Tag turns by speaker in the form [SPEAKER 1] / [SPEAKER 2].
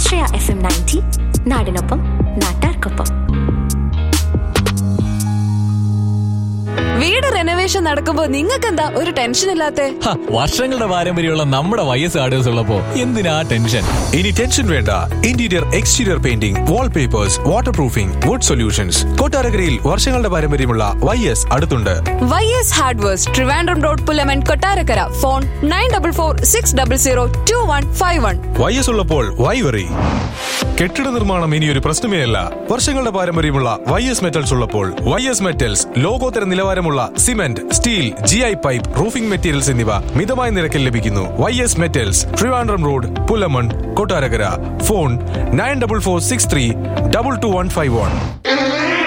[SPEAKER 1] ആശ്രയ F M ninety നാടിനൊപ്പം നാട്ടാർക്കൊപ്പം
[SPEAKER 2] വീട് റെനോവേഷൻ നടക്കുമ്പോ നിങ്ങൾക്കെന്താ ഒരു ടെൻഷൻ ഇല്ലാത്തെ
[SPEAKER 3] ഹ, വർഷങ്ങളുടെ പാരമ്പര്യമുള്ള നമ്മുടെ വൈ എസ് ആർഡേഴ്സ് ഉള്ളപ്പോ എന്തിനാ ടെൻഷൻ
[SPEAKER 4] ഇനി ടെൻഷൻ വേണ്ട interior exterior painting wallpapers water proofing wood solutions കൊട്ടാരക്കരയിൽ വർഷങ്ങളുടെ പാരമ്പര്യമുള്ള വൈ എസ് അടുത്തുണ്ട്
[SPEAKER 2] Y S hardwares Trivandrum road Pullamon Kottarakkara phone nine double four six double zero two one five one
[SPEAKER 4] Y S ഉള്ളപ്പോൾ why worry കെട്ടിട നിർമ്മാണം ഇനി ഒരു പ്രശ്നമേ അല്ല വർഷങ്ങളുടെ പാരമ്പര്യമുള്ള വൈ എസ് മെറ്റൽസ് ഉള്ളപ്പോൾ വൈ എസ് മെറ്റൽസ് ലോകോത്തര നിലവാരമുള്ള cement steel G I pipe roofing materials എന്നിവ മിതമായ നിരക്കിൽ ലഭിക്കുന്നു Y S metals Trivandrum road Pullamon Kottarakkara phone nine double four six three double two one five one